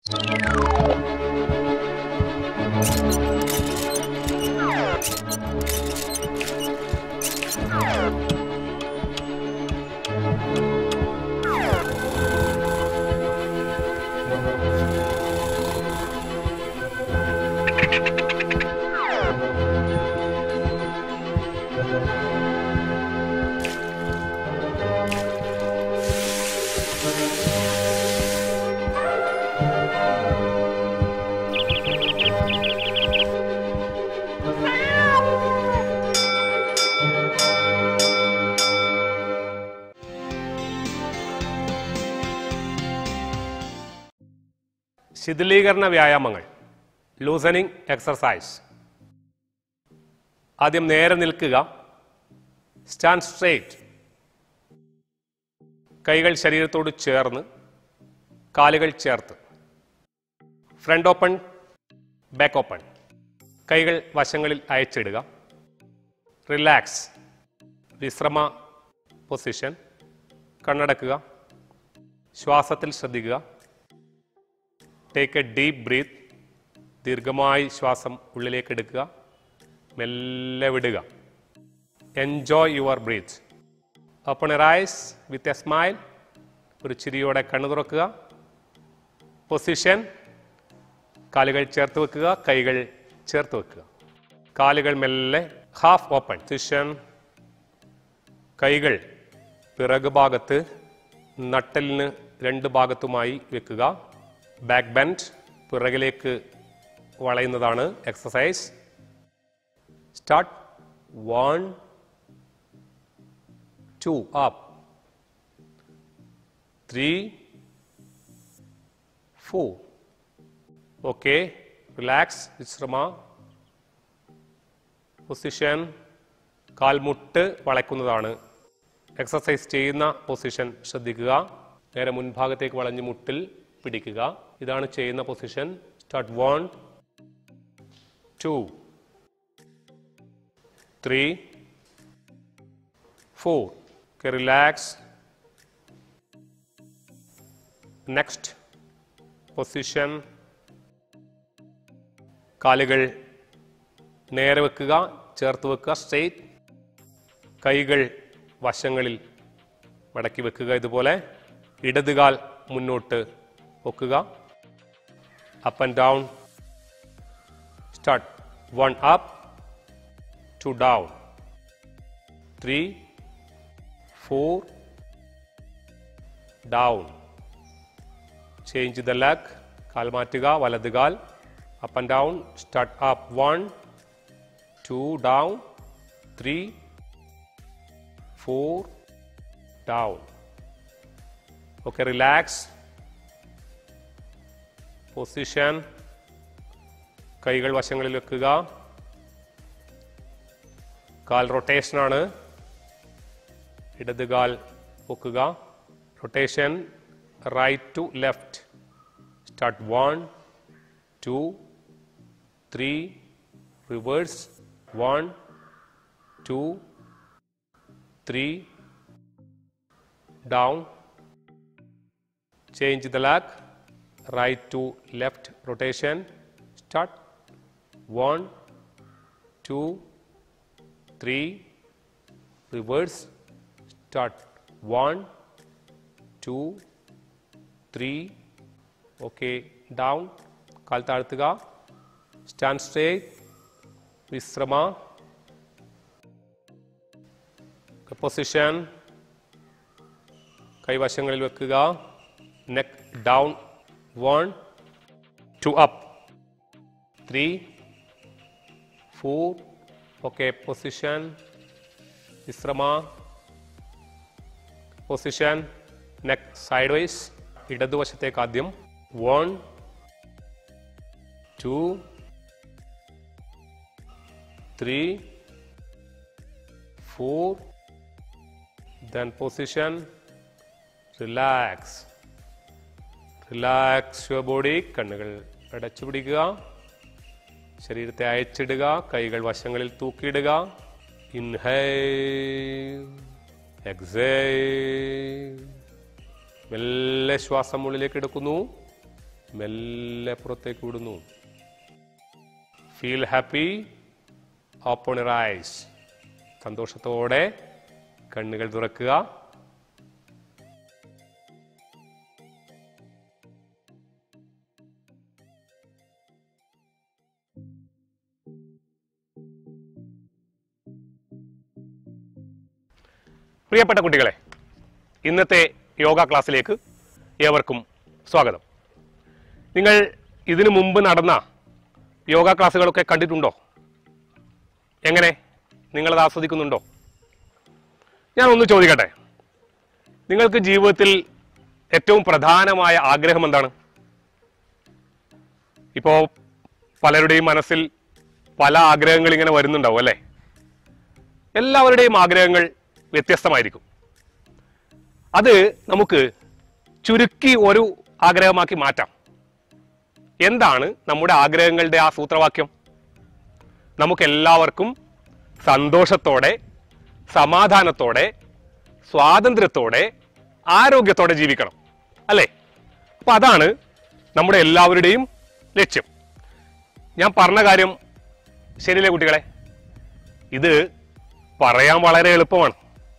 ശിഥിലീകരണ വ്യായാമങ്ങൾ loosening exercise ആദ്യം നേരെ നിൽക്കുക സ്റ്റാൻഡ് സ്ട്രേറ്റ് കൈകൾ ശരീരത്തോട് ചേർന്ന് കാലുകൾ ചേർത്ത് ഫ്രണ്ട് ഓപ്പൺ ബാക്ക് ഓപ്പൺ കൈകൾ വശങ്ങളിൽ അയച്ചിടുക റിലാക്സ് വിശ്രമ പൊസിഷൻ കണ്ണടക്കുക ശ്വാസത്തിൽ ശ്രദ്ധിക്കുക ടേക്ക് എ ഡീപ്പ് ബ്രീത്ത് ദീർഘമായി ശ്വാസം ഉള്ളിലേക്ക് എടുക്കുക മെല്ലെ വിടുക enjoy your breath open a rise with a smile ഒരു ചിരിയോടെ കണ്ണു തുറക്കുക പൊസിഷൻ കാലുകൾ ചേർത്ത് വെക്കുക കൈകൾ ചേർത്ത് വെക്കുക കാലുകൾ മെല്ലെ ഹാഫ് ഓപ്പൺ പൊസിഷൻ കൈകൾ പിറകു ഭാഗത്ത് നട്ടലിന് രണ്ട് ഭാഗത്തുമായി വെക്കുക ബാക്ക് ബെൻഡ് പിറകിലേക്ക് വളയുന്നതാണ് exercise start one two up three four okay relax വിശ്രമ പൊസിഷൻ കാൽമുട്ട് വളയ്ക്കുന്നതാണ് എക്സസൈസ് ചെയ്യുന്ന പൊസിഷൻ ശ്രദ്ധിക്കുക നേരെ മുൻഭാഗത്തേക്ക് വളഞ്ഞ് മുട്ടിൽ പിടിക്കുക ഇതാണ് ചെയ്യുന്ന position start one two three four okay relax next position കാലുകൾ നേരെ വെക്കുക ചേർത്ത് വെക്കുക സ്ട്രെയിറ്റ് കൈകൾ വശങ്ങളിൽ മടക്കി വെക്കുക ഇതുപോലെ ഇടതുകാൽ മുന്നോട്ട് വെക്കുക up and down start one up two down three four down change the leg കാൽ മാറ്റുക വലത് കാൽ up and down start up one two down three four down okay relax position കൈകൾ വശങ്ങളിൽ വെക്കുക കാൽ റൊട്ടേഷനാണ് ഇടത് കാൽ പൊക്കുക rotation right to left start one two three reverse one two three down change the leg right to left rotation start one two three reverse start one two three okay down കാൽ താഴ്ത്തുക stand straight വിശ്രമ position കൈവശങ്ങളിൽ വെക്കുക neck down one two up three four okay position വിശ്രമ position neck side wise ഇടതുവശത്തേക്ക് ആദ്യം one two three four then position relax relax your body കണ്ണുകൾ അടച്ചു പിടിക്കുക ശരീരത്തെ അയച്ചിടുക കൈകൾ വശങ്ങളിൽ തൂക്കിയിടുക ഇൻഹൈൽ എക്സൈൽ മെല്ലെ ശ്വാസം ഉള്ളിലേക്ക് എടുക്കുന്നു മെല്ലെ പുറത്തേക്ക് വിടുന്നു ഫീൽ ഹാപ്പി ഓപ്പൺ ഐസ് സന്തോഷത്തോടെ കണ്ണുകൾ തുറക്കുക പ്രിയപ്പെട്ട കുട്ടികളെ ഇന്നത്തെ യോഗ ക്ലാസ്സിലേക്ക് ഏവർക്കും സ്വാഗതം നിങ്ങൾ ഇതിനു മുമ്പ് നടന്ന യോഗ ക്ലാസ്സുകളൊക്കെ കണ്ടിട്ടുണ്ടോ എങ്ങനെ നിങ്ങളത് ആസ്വദിക്കുന്നുണ്ടോ ഞാൻ ഒന്ന് ചോദിക്കട്ടെ നിങ്ങൾക്ക് ജീവിതത്തിൽ ഏറ്റവും പ്രധാനമായ ആഗ്രഹം എന്താണ് ഇപ്പോൾ പലരുടെയും മനസ്സിൽ പല ആഗ്രഹങ്ങൾ ഇങ്ങനെ വരുന്നുണ്ടാവും അല്ലേ എല്ലാവരുടെയും ആഗ്രഹങ്ങൾ വ്യത്യസ്തമായിരിക്കും അത് നമുക്ക് ചുരുക്കി ഒരു ആഗ്രഹമാക്കി മാറ്റാം എന്താണ് നമ്മുടെ ആഗ്രഹങ്ങളുടെ ആ സൂത്രവാക്യം നമുക്കെല്ലാവർക്കും സന്തോഷത്തോടെ സമാധാനത്തോടെ സ്വാതന്ത്ര്യത്തോടെ ആരോഗ്യത്തോടെ ജീവിക്കണം അല്ലേ അപ്പൊ അതാണ് നമ്മുടെ എല്ലാവരുടെയും ലക്ഷ്യം ഞാൻ പറഞ്ഞ കാര്യം ശരിയല്ലേ കുട്ടികളെ ഇത് പറയാൻ വളരെ എളുപ്പമാണ്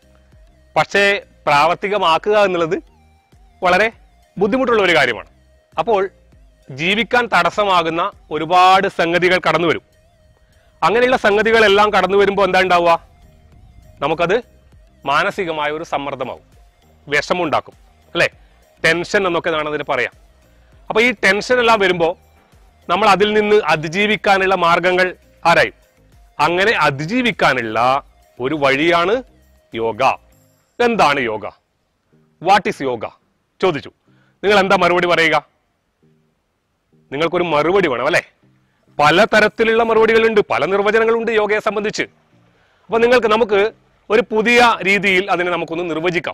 പക്ഷേ പ്രാവർത്തികമാക്കുക എന്നുള്ളത് വളരെ ബുദ്ധിമുട്ടുള്ള ഒരു കാര്യമാണ് അപ്പോൾ ജീവിക്കാൻ തടസ്സമാകുന്ന ഒരുപാട് സംഗതികൾ കടന്നു വരും അങ്ങനെയുള്ള സംഗതികളെല്ലാം കടന്നു വരുമ്പോൾ എന്താ ഉണ്ടാവുക നമുക്കത് മാനസികമായ ഒരു സമ്മർദ്ദമാവും വിഷമുണ്ടാക്കും അല്ലേ ടെൻഷൻ എന്നൊക്കെ വേണം അതിന് പറയാം അപ്പൊ ഈ ടെൻഷൻ എല്ലാം വരുമ്പോൾ നമ്മൾ അതിൽ നിന്ന് അതിജീവിക്കാനുള്ള മാർഗങ്ങൾ ആരായും അങ്ങനെ അതിജീവിക്കാനുള്ള ഒരു വഴിയാണ് യോഗ എന്താണ് യോഗ വാട്ട് ഈസ് യോഗ ചോദിച്ചു നിങ്ങൾ എന്താ മറുപടി പറയുക നിങ്ങൾക്കൊരു മറുപടി വേണം അല്ലെ പല തരത്തിലുള്ള മറുപടികളുണ്ട് പല നിർവചനങ്ങളുണ്ട് യോഗയെ സംബന്ധിച്ച് അപ്പൊ നിങ്ങൾക്ക് നമുക്ക് ഒരു പുതിയ രീതിയിൽ അതിനെ നമുക്കൊന്ന് നിർവചിക്കാം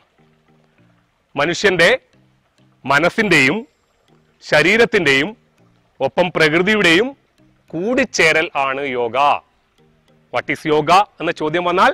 മനുഷ്യന്റെ മനസ്സിന്റെയും ശരീരത്തിന്റെയും ഒപ്പം പ്രകൃതിയുടെയും കൂടിച്ചേരൽ ആണ് യോഗ വാട്ട് ഈസ് യോഗ എന്ന ചോദ്യം വന്നാൽ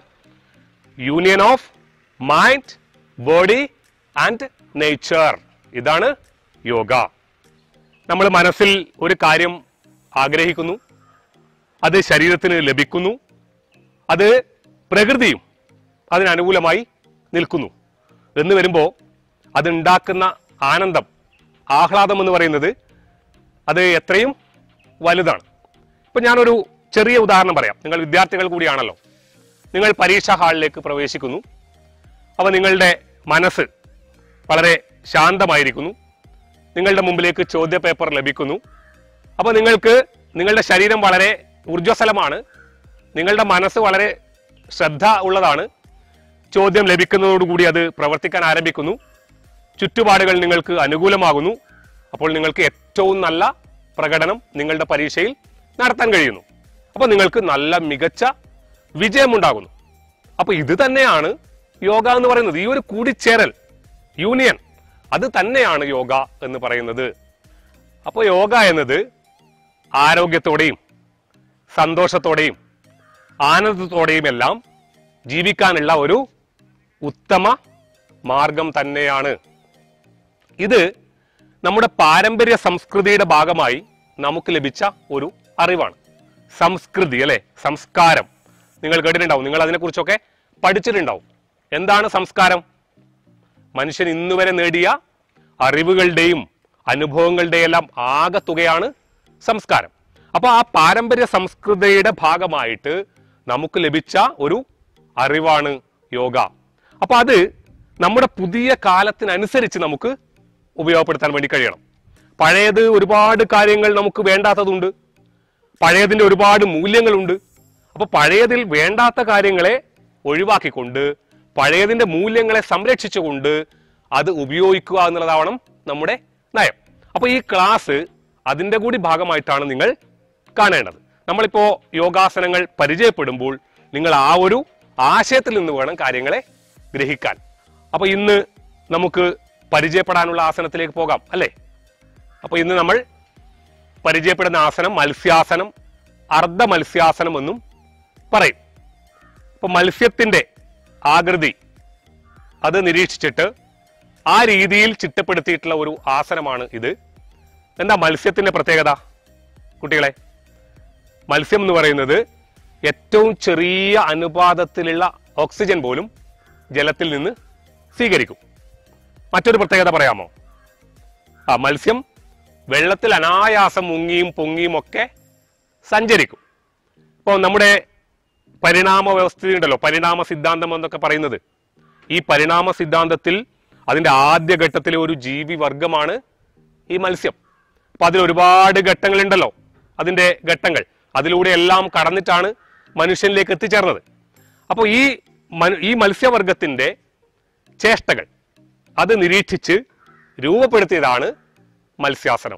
union of mind body and nature ഇതാണ് യോഗ നമ്മൾ മനസ്സിൽ ഒരു കാര്യം ആഗ്രഹിക്കുന്നു അത് ശരീരത്തിന് ലഭിക്കുന്നു അത് പ്രകൃതിയും അതിനനുകൂലമായി നിൽക്കുന്നു എന്ന് വരുമ്പോൾ അതുണ്ടാക്കുന്ന ആനന്ദം ആഹ്ലാദം എന്ന് പറയുന്നത് അത് എത്രയും വലുതാണ് ഇപ്പം ഞാനൊരു ചെറിയ ഉദാഹരണം പറയാം നിങ്ങൾ വിദ്യാർത്ഥികൾ കൂടിയാണല്ലോ നിങ്ങൾ പരീക്ഷാ ഹാളിലേക്ക് പ്രവേശിക്കുന്നു അപ്പോൾ നിങ്ങളുടെ മനസ്സ് വളരെ ശാന്തമായിരിക്കുന്നു നിങ്ങളുടെ മുമ്പിലേക്ക് ചോദ്യ പേപ്പർ ലഭിക്കുന്നു അപ്പോൾ നിങ്ങൾക്ക് നിങ്ങളുടെ ശരീരം വളരെ ഊർജ്ജസ്വലമാണ് നിങ്ങളുടെ മനസ്സ് വളരെ ശ്രദ്ധ ഉള്ളതാണ് ചോദ്യം ലഭിക്കുന്നതോടുകൂടി അത് പ്രവർത്തിക്കാൻ ആരംഭിക്കുന്നു ചുറ്റുപാടുകൾ നിങ്ങൾക്ക് അനുകൂലമാകുന്നു അപ്പോൾ നിങ്ങൾക്ക് ഏറ്റവും നല്ല പ്രകടനം നിങ്ങളുടെ പരീക്ഷയിൽ നടത്താൻ കഴിയുന്നു അപ്പോൾ നിങ്ങൾക്ക് നല്ല മികച്ച വിജയമുണ്ടാകുന്നു അപ്പോൾ ഇത് തന്നെയാണ് യോഗ എന്ന് പറയുന്നത് ഈ ഒരു കൂടിച്ചേരൽ യൂണിയൻ അത് തന്നെയാണ് യോഗ എന്ന് പറയുന്നത് അപ്പോൾ യോഗ എന്നത് ആരോഗ്യത്തോടെയും സന്തോഷത്തോടെയും ആനന്ദത്തോടെയും എല്ലാം ജീവിക്കാനുള്ള ഒരു ഉത്തമ മാർഗം തന്നെയാണ് ഇത് നമ്മുടെ പാരമ്പര്യ സംസ്കൃതിയുടെ ഭാഗമായി നമുക്ക് ലഭിച്ച ഒരു അറിവാണ് സംസ്കൃതി അല്ലെ സംസ്കാരം നിങ്ങൾ കേട്ടിട്ടുണ്ടാവും നിങ്ങൾ അതിനെക്കുറിച്ചൊക്കെ പഠിച്ചിട്ടുണ്ടാവും എന്താണ് സംസ്കാരം മനുഷ്യൻ ഇന്നുവരെ നേടിയ അറിവുകളുടെയും അനുഭവങ്ങളുടെയും എല്ലാം ആകത്തുകയാണ് സംസ്കാരം അപ്പൊ ആ പാരമ്പര്യ സംസ്കൃതിയുടെ ഭാഗമായിട്ട് നമുക്ക് ലഭിച്ച ഒരു അറിവാണ് യോഗ അപ്പൊ അത് നമ്മുടെ പുതിയ കാലത്തിനനുസരിച്ച് നമുക്ക് ഉപയോഗപ്പെടുത്താൻ വേണ്ടി കഴിയണം പഴയത് ഒരുപാട് കാര്യങ്ങൾ നമുക്ക് വേണ്ടാത്തതുണ്ട് പഴയതിന്റെ ഒരുപാട് മൂല്യങ്ങളുണ്ട് അപ്പൊ പഴയതിൽ വേണ്ടാത്ത കാര്യങ്ങളെ ഒഴിവാക്കിക്കൊണ്ട് പഴയതിന്റെ മൂല്യങ്ങളെ സംരക്ഷിച്ചുകൊണ്ട് അത് ഉപയോഗിക്കുക എന്നുള്ളതാവണം നമ്മുടെ നയം അപ്പൊ ഈ ക്ലാസ് അതിന്റെ കൂടി ഭാഗമായിട്ടാണ് നിങ്ങൾ കാണേണ്ടത് നമ്മളിപ്പോ യോഗാസനങ്ങൾ പരിചയപ്പെടുമ്പോൾ നിങ്ങൾ ആ ഒരു ആശയത്തിൽ നിന്ന് വേണം കാര്യങ്ങളെ ഗ്രഹിക്കാൻ അപ്പൊ ഇന്ന് നമുക്ക് പരിചയപ്പെടാനുള്ള ആസനത്തിലേക്ക് പോകാം അല്ലേ അപ്പൊ ഇന്ന് നമ്മൾ പരിചയപ്പെടുന്ന ആസനം മത്സ്യാസനം അർദ്ധ മത്സ്യാസനം എന്നും പറയും അപ്പൊ മത്സ്യത്തിന്റെ ആകൃതി അത് നിരീക്ഷിച്ചിട്ട് ആ രീതിയിൽ ചിട്ടപ്പെടുത്തിയിട്ടുള്ള ഒരു ആസനമാണ് ഇത് എന്താ മത്സ്യത്തിന്റെ പ്രത്യേകത കുട്ടികളെ മത്സ്യം എന്ന് പറയുന്നത് ഏറ്റവും ചെറിയ അനുപാതത്തിലുള്ള ഓക്സിജൻ പോലും ജലത്തിൽ നിന്ന് സ്വീകരിക്കും മറ്റൊരു പ്രത്യേകത പറയാമോ ആ മത്സ്യം വെള്ളത്തിൽ അനായാസം മുങ്ങിയും പൊങ്ങിയും ഒക്കെ സഞ്ചരിക്കും ഇപ്പോൾ നമ്മുടെ പരിണാമ വ്യവസ്ഥ ഉണ്ടല്ലോ പരിണാമ സിദ്ധാന്തം എന്നൊക്കെ പറയുന്നത് ഈ പരിണാമ സിദ്ധാന്തത്തിൽ അതിന്റെ ആദ്യ ഘട്ടത്തിലെ ഒരു ജീവി വർഗമാണ് ഈ മത്സ്യം അപ്പൊ അതിൽ ഒരുപാട് ഘട്ടങ്ങളുണ്ടല്ലോ അതിന്റെ ഘട്ടങ്ങൾ അതിലൂടെ എല്ലാം കടന്നിട്ടാണ് മനുഷ്യനിലേക്ക് എത്തിച്ചേർന്നത് അപ്പോൾ ഈ മനു- ഈ മത്സ്യവർഗത്തിന്റെ ചേഷ്ടകൾ അത് നിരീക്ഷിച്ച് രൂപപ്പെടുത്തിയതാണ് മത്സ്യാസനം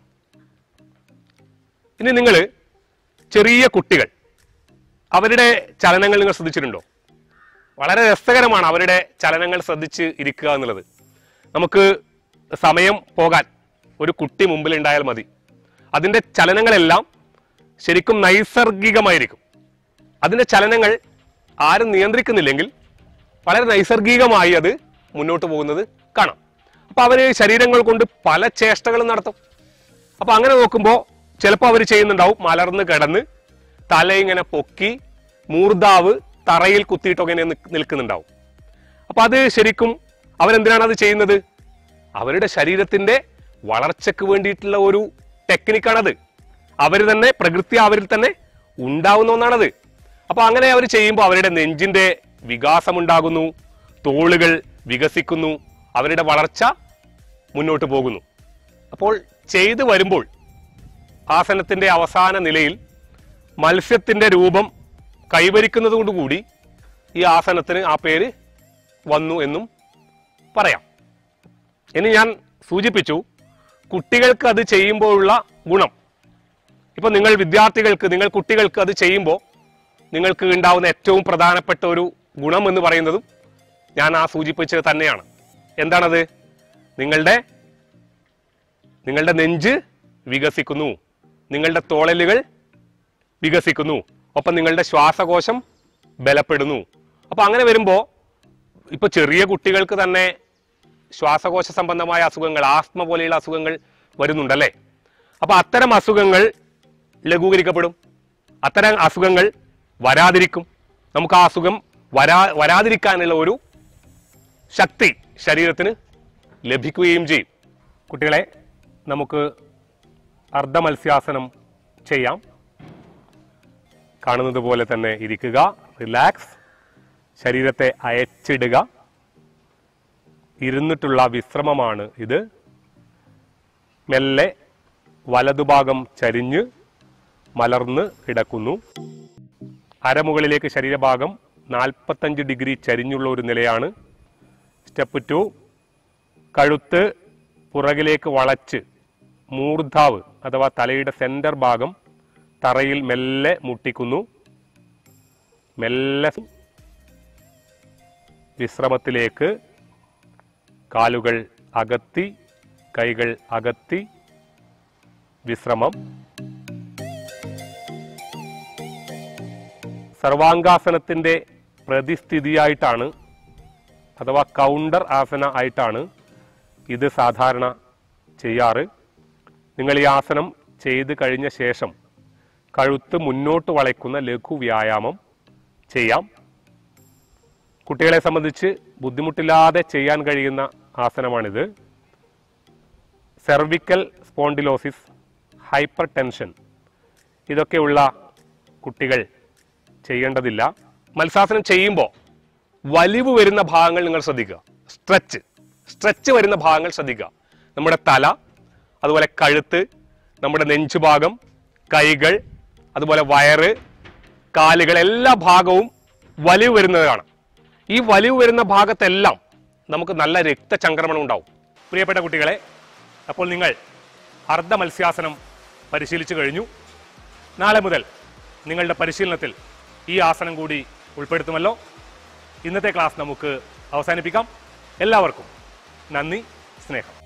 ഇനി നിങ്ങൾ ചെറിയ കുട്ടികൾ അവരുടെ ചലനങ്ങൾ നിങ്ങൾ ശ്രദ്ധിച്ചിട്ടുണ്ടോ വളരെ രസകരമാണ് അവരുടെ ചലനങ്ങൾ ശ്രദ്ധിച്ച് ഇരിക്കുക എന്നുള്ളത് നമുക്ക് സമയം പോകാൻ ഒരു കുട്ടി മുമ്പിൽ ഉണ്ടായാൽ മതി അതിൻ്റെ ചലനങ്ങളെല്ലാം ശരിക്കും നൈസർഗികമായിരിക്കും അതിൻ്റെ ചലനങ്ങൾ ആരും നിയന്ത്രിക്കുന്നില്ലെങ്കിൽ വളരെ നൈസർഗികമായി അത് മുന്നോട്ട് പോകുന്നത് കാണാം അപ്പൊ അവര് ശരീരങ്ങൾ കൊണ്ട് പല ചേഷ്ടകളും നടത്തും അപ്പൊ അങ്ങനെ നോക്കുമ്പോൾ ചിലപ്പോൾ അവർ ചെയ്യുന്നുണ്ടാവും മലർന്ന് കിടന്ന് തല ഇങ്ങനെ പൊക്കി മൂർദാവ് തറയിൽ കുത്തിയിട്ടൊക്കെ ഇങ്ങനെ നിക്ക് നിൽക്കുന്നുണ്ടാവും അപ്പൊ അത് ശരിക്കും അവരെന്തിനാണ് അത് ചെയ്യുന്നത് അവരുടെ ശരീരത്തിന്റെ വളർച്ചയ്ക്ക് വേണ്ടിയിട്ടുള്ള ഒരു ടെക്നിക്കാണത് അവർ തന്നെ പ്രകൃതി അവരിൽ തന്നെ ഉണ്ടാവുന്ന ഒന്നാണത് അപ്പൊ അങ്ങനെ അവർ ചെയ്യുമ്പോൾ അവരുടെ നെഞ്ചിന്റെ വികാസമുണ്ടാകുന്നു തോളുകൾ വികസിക്കുന്നു അവരുടെ വളർച്ച മുന്നോട്ട് പോകുന്നു അപ്പോൾ ചെയ്തു വരുമ്പോൾ ആസനത്തിന്റെ അവസാന നിലയിൽ മത്സ്യത്തിന്റെ രൂപം കൈവരിക്കുന്നത് കൊണ്ടുകൂടി ഈ ആസനത്തിന് ആ പേര് വന്നു എന്നും പറയാം ഇനി ഞാൻ സൂചിപ്പിച്ചു കുട്ടികൾക്ക് അത് ചെയ്യുമ്പോഴുള്ള ഗുണം ഇപ്പൊ നിങ്ങൾ വിദ്യാർത്ഥികൾക്ക് നിങ്ങൾ കുട്ടികൾക്ക് അത് ചെയ്യുമ്പോൾ നിങ്ങൾക്ക് ഉണ്ടാവുന്ന ഏറ്റവും പ്രധാനപ്പെട്ട ഒരു ഗുണം എന്ന് പറയുന്നതും ഞാൻ ആ സൂചിപ്പിച്ചത് തന്നെയാണ് എന്താണത് നിങ്ങളുടെ നിങ്ങളുടെ നെഞ്ച് വികസിക്കുന്നു നിങ്ങളുടെ തോളലുകൾ വികസിക്കുന്നു ഒപ്പം നിങ്ങളുടെ ശ്വാസകോശം ബലപ്പെടുന്നു അപ്പൊ അങ്ങനെ വരുമ്പോൾ ഇപ്പൊ ചെറിയ കുട്ടികൾക്ക് തന്നെ ശ്വാസകോശ സംബന്ധമായ അസുഖങ്ങൾ ആസ്മ പോലെയുള്ള അസുഖങ്ങൾ വരുന്നുണ്ടല്ലേ അപ്പൊ അത്തരം അസുഖങ്ങൾ ലഘൂകരിക്കപ്പെടും അത്തരം അസുഖങ്ങൾ വരാതിരിക്കും നമുക്ക് ആ അസുഖം വരാ വരാതിരിക്കാനുള്ള ഒരു ശക്തി ശരീരത്തിന് ലഭിക്കുകയും ചെയ്യും കുട്ടികളെ നമുക്ക് അർദ്ധ മത്സ്യാസനം ചെയ്യാം കാണുന്നത് പോലെ തന്നെ ഇരിക്കുക റിലാക്സ് ശരീരത്തെ അയച്ചിടുക ഇരുന്നിട്ടുള്ള വിശ്രമമാണ് ഇത് മെല്ലെ വലതുഭാഗം ചരിഞ്ഞ് മലർന്ന് കിടക്കുന്നു അരമുകളിലേക്ക് ശരീരഭാഗം നാൽപ്പത്തഞ്ച് ഡിഗ്രി ചരിഞ്ഞുള്ള ഒരു നിലയാണ് സ്റ്റെപ്പ് ടു കഴുത്ത് പുറകിലേക്ക് വളച്ച് മൂർധാവ് അഥവാ തലയുടെ സെന്റർ ഭാഗം തറയിൽ മെല്ലെ മുട്ടിക്കുന്നു മെല്ലെ വിശ്രമത്തിലേക്ക് കാലുകൾ അകത്തി കൈകൾ അകത്തി വിശ്രമം സർവാംഗാസനത്തിന്റെ പ്രതിസ്ഥിതിയായിട്ടാണ് അഥവാ കൗണ്ടർ ആസന ആയിട്ടാണ് ഇത് സാധാരണ ചെയ്യാറ് നിങ്ങൾ ഈ ആസനം ചെയ്ത് കഴിഞ്ഞ ശേഷം കഴുത്ത് മുന്നോട്ട് വളയ്ക്കുന്ന ലഘു വ്യായാമം ചെയ്യാം കുട്ടികളെ സംബന്ധിച്ച് ബുദ്ധിമുട്ടില്ലാതെ ചെയ്യാൻ കഴിയുന്ന ആസനമാണിത് സെർവിക്കൽ സ്പോണ്ടിലോസിസ് ഹൈപ്പർ ടെൻഷൻ ഇതൊക്കെയുള്ള കുട്ടികൾ ചെയ്യേണ്ടതില്ല മത്സാസനം ചെയ്യുമ്പോൾ വലിവ് വരുന്ന ഭാഗങ്ങൾ നിങ്ങൾ ശ്രദ്ധിക്കുക സ്ട്രെച്ച് സ്ട്രെച്ച് വരുന്ന ഭാഗങ്ങൾ ശ്രദ്ധിക്കുക നമ്മുടെ തല അതുപോലെ കഴുത്ത് നമ്മുടെ നെഞ്ചുഭാഗം കൈകൾ അതുപോലെ വയറ് കാലുകൾ എല്ലാ ഭാഗവും വലിവ് വരുന്നത് കാണാം ഈ വലിവ് വരുന്ന ഭാഗത്തെല്ലാം നമുക്ക് നല്ല രക്തചംക്രമണം ഉണ്ടാവും പ്രിയപ്പെട്ട കുട്ടികളെ അപ്പോൾ നിങ്ങൾ അർദ്ധ മത്സ്യാസനം പരിശീലിച്ചു കഴിഞ്ഞു നാളെ മുതൽ നിങ്ങളുടെ പരിശീലനത്തിൽ ഈ ആസനം കൂടി ഉൾപ്പെടുത്തുമല്ലോ ഇന്നത്തെ ക്ലാസ് നമുക്ക് അവസാനിപ്പിക്കാം എല്ലാവർക്കും നന്ദി സ്നേഹം